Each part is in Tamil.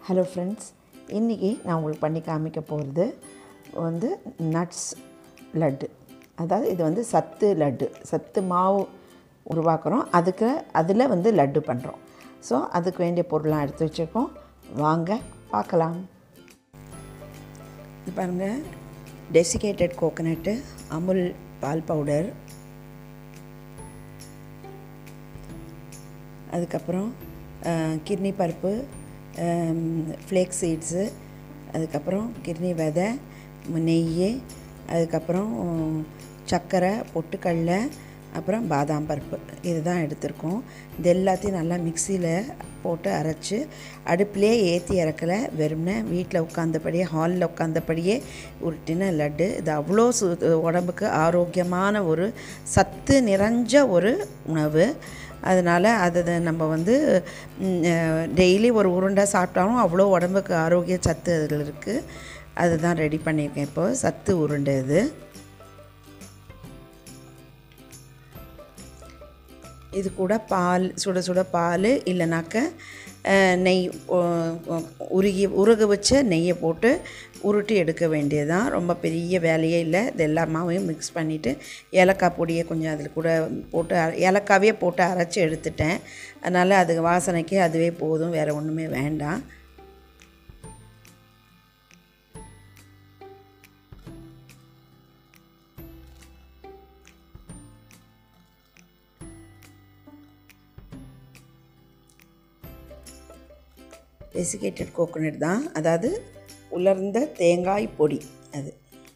ஹலோ ஃப்ரெண்ட்ஸ் இன்றைக்கி நான் உங்களுக்கு பண்ணி காமிக்க போகிறது வந்து நட்ஸ் லட்டு அதாவது இது வந்து சத்து லட்டு சத்து மாவு உருவாக்குறோம் அதுக்கு அதில் வந்து லட்டு பண்ணுறோம் ஸோ அதுக்கு வேண்டிய பொருள்லாம் எடுத்து வச்சுருக்கோம் வாங்க பார்க்கலாம் இது பாருங்கள் டெசிகேட்டட் கோகனட்டு அமுல் பால் பவுடர் அதுக்கப்புறம் கிர்னி பருப்பு ஃப்ளேக் சீட்ஸு அதுக்கப்புறம் கிர்னி விதை நெய் அதுக்கப்புறம் சர்க்கரை பொட்டுக்கடலை அப்புறம் பாதாம் பருப்பு இதுதான் எடுத்திருக்கோம் இது எல்லாத்தையும் நல்லா மிக்சியில் போட்டு அரைச்சி அடுப்புலேயே ஏற்றி இறக்கலை வெறும்னே வீட்டில் உட்காந்தபடியே ஹாலில் உட்காந்தபடியே உருட்டின லட்டு இது அவ்வளோ சு உடம்புக்கு ஆரோக்கியமான ஒரு சத்து நிறைஞ்ச ஒரு உணவு அதனால் அதை நம்ம வந்து டெய்லி ஒரு உருண்டை சாப்பிட்டாலும் அவ்வளோ உடம்புக்கு ஆரோக்கிய சத்து அதில் இருக்குது அதுதான் ரெடி பண்ணியிருக்கேன் இப்போ சத்து உருண்டை இது இது கூட பால் சுட சுட பால் இல்லைனாக்க நெய் உருகி உருக வச்ச நெய்யை போட்டு உருட்டி எடுக்க வேண்டியதுதான் ரொம்ப பெரிய வேலையே இல்லை இது எல்லா மாவையும் மிக்ஸ் பண்ணிவிட்டு ஏலக்காய் பொடியை கொஞ்சம் அதில் கூட போட்டு ஏலக்காவே போட்டு அரைச்சி எடுத்துட்டேன் அதனால் அது வாசனைக்கு அதுவே போதும் வேறு ஒன்றுமே வேண்டாம் டெசிகேட்டட் கோகோனட் தான் அதாவது உலர்ந்த தேங்காய் பொடி அது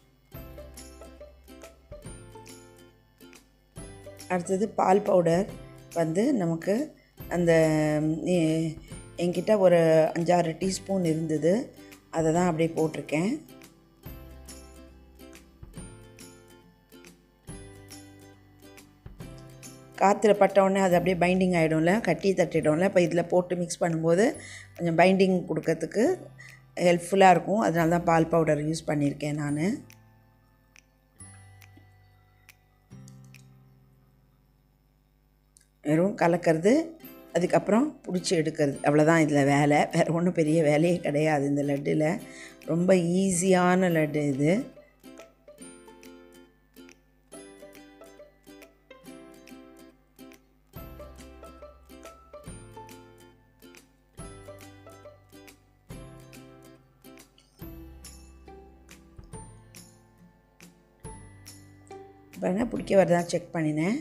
அடுத்தது பால் பவுடர் வந்து நமக்கு அந்த என்கிட்ட ஒரு அஞ்சாறு டீஸ்பூன் இருந்தது அதை தான் அப்படியே போட்டிருக்கேன் காற்றுல பட்டவுடனே அது அப்படியே பைண்டிங் ஆகிடும்ல கட்டி தட்டிடும்ல இப்போ இதில் போட்டு மிக்ஸ் பண்ணும்போது கொஞ்சம் பைண்டிங் கொடுக்கறதுக்கு ஹெல்ப்ஃபுல்லாக இருக்கும் அதனால தான் பால் பவுடர் யூஸ் பண்ணியிருக்கேன் நான் வெறும் கலக்கிறது அதுக்கப்புறம் பிடிச்சி எடுக்கிறது அவ்வளோதான் இதில் வேலை வேறு ஒன்றும் பெரிய வேலையே கிடையாது இந்த லட்டில் ரொம்ப ஈஸியான லட்டு இது பாருங்க பிடிக்க வருதா செக் பண்ணினேன்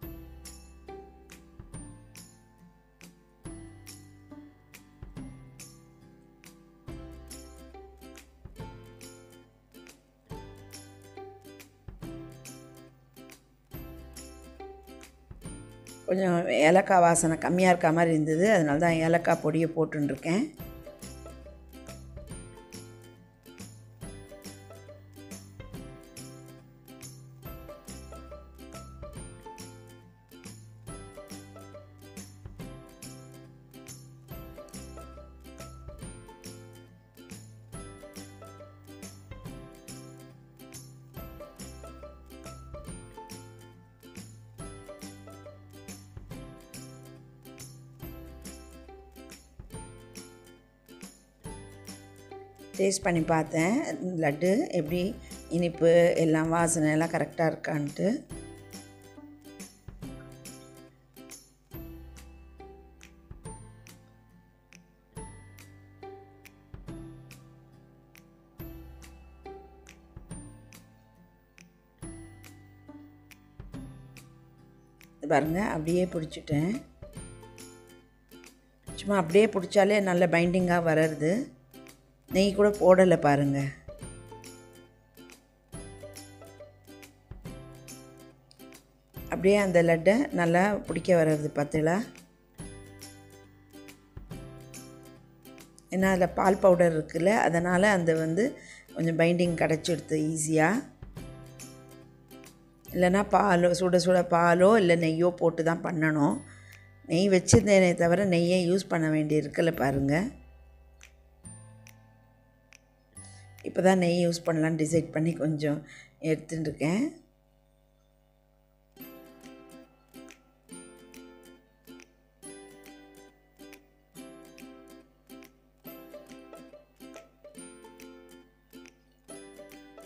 கொஞ்சம் ஏலக்காய் வாசனை கம்மியாக இருக்க மாதிரி இருந்தது அதனால தான் ஏலக்காய் பொடியை போட்டுருக்கேன் டேஸ்ட் பண்ணி பார்த்தேன் லட்டு எப்படி இனிப்பு எல்லாம் வாசனை எல்லாம் கரெக்டாக இருக்கான்ட்டு பாருங்கள் அப்படியே பிடிச்சிட்டேன் சும்மா அப்படியே பிடிச்சாலே நல்ல பைண்டிங்காக வர்றது நெய் கூட போடலை பாருங்கள் அப்படியே அந்த லட்டை நல்லா பிடிக்க வர்றது பார்த்தீங்களா ஏன்னா அதில் பால் பவுடர் இருக்குல்ல அதனால் அந்த வந்து கொஞ்சம் பைண்டிங் கிடச்சிடுது ஈஸியாக இல்லைன்னா பாலோ சுட சுட பாலோ இல்லை நெய்யோ போட்டு தான் பண்ணணும் நெய் வச்சுருந்தேனே தவிர நெய்யை யூஸ் பண்ண வேண்டி இருக்குல்ல பாருங்கள் இப்போ தான் நெய் யூஸ் பண்ணலான்னு டிசைட் பண்ணி கொஞ்சம் எடுத்துட்டுருக்கேன்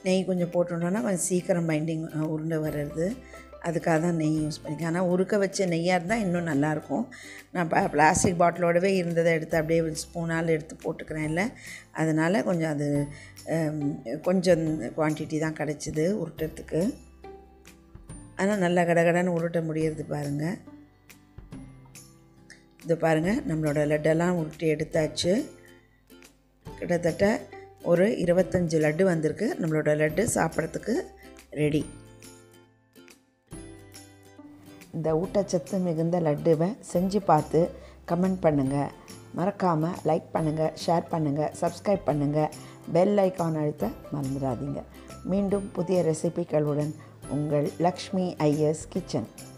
நெய் கொஞ்சம் போட்டுட்டோன்னா கொஞ்சம் சீக்கிரம் பைண்டிங் உருண்டை வர்றது அதுக்காக தான் நெய் யூஸ் பண்ணிக்கேன் ஆனால் உருக்க வச்ச நெய்யாக இருந்தால் இன்னும் நல்லாயிருக்கும் நான் ப பிளாஸ்டிக் பாட்டிலோடவே இருந்ததை எடுத்து அப்படியே ஒரு ஸ்பூனால் எடுத்து போட்டுக்கிறேன் இல்லை அதனால் கொஞ்சம் அது ஹம், கொஞ்சம் குவான்டிட்டி தான் கிடச்சிது உருட்டுறதுக்கு ஆனால் நல்லா கடகடன்னு உருட்ட முடியறது பாருங்கள் இது பாருங்கள் நம்மளோட லட்டெல்லாம் உருட்டி எடுத்தாச்சு கிட்டத்தட்ட ஒரு இருபத்தஞ்சி லட்டு வந்திருக்கு நம்மளோட லட்டு சாப்பிட்றதுக்கு ரெடி இந்த ஊட்டச்சத்து மிகுந்த லட்டுவை செஞ்சு பார்த்து கமெண்ட் பண்ணுங்கள் மறக்காமல் லைக் பண்ணுங்கள் ஷேர் பண்ணுங்கள் சப்ஸ்கிரைப் பண்ணுங்கள் பெல் ஐக்கான் அழுத்த மறந்துடாதீங்க மீண்டும் புதிய ரெசிபிகளுடன் உங்கள் லக்ஷ்மி ஐஎஸ் கிச்சன்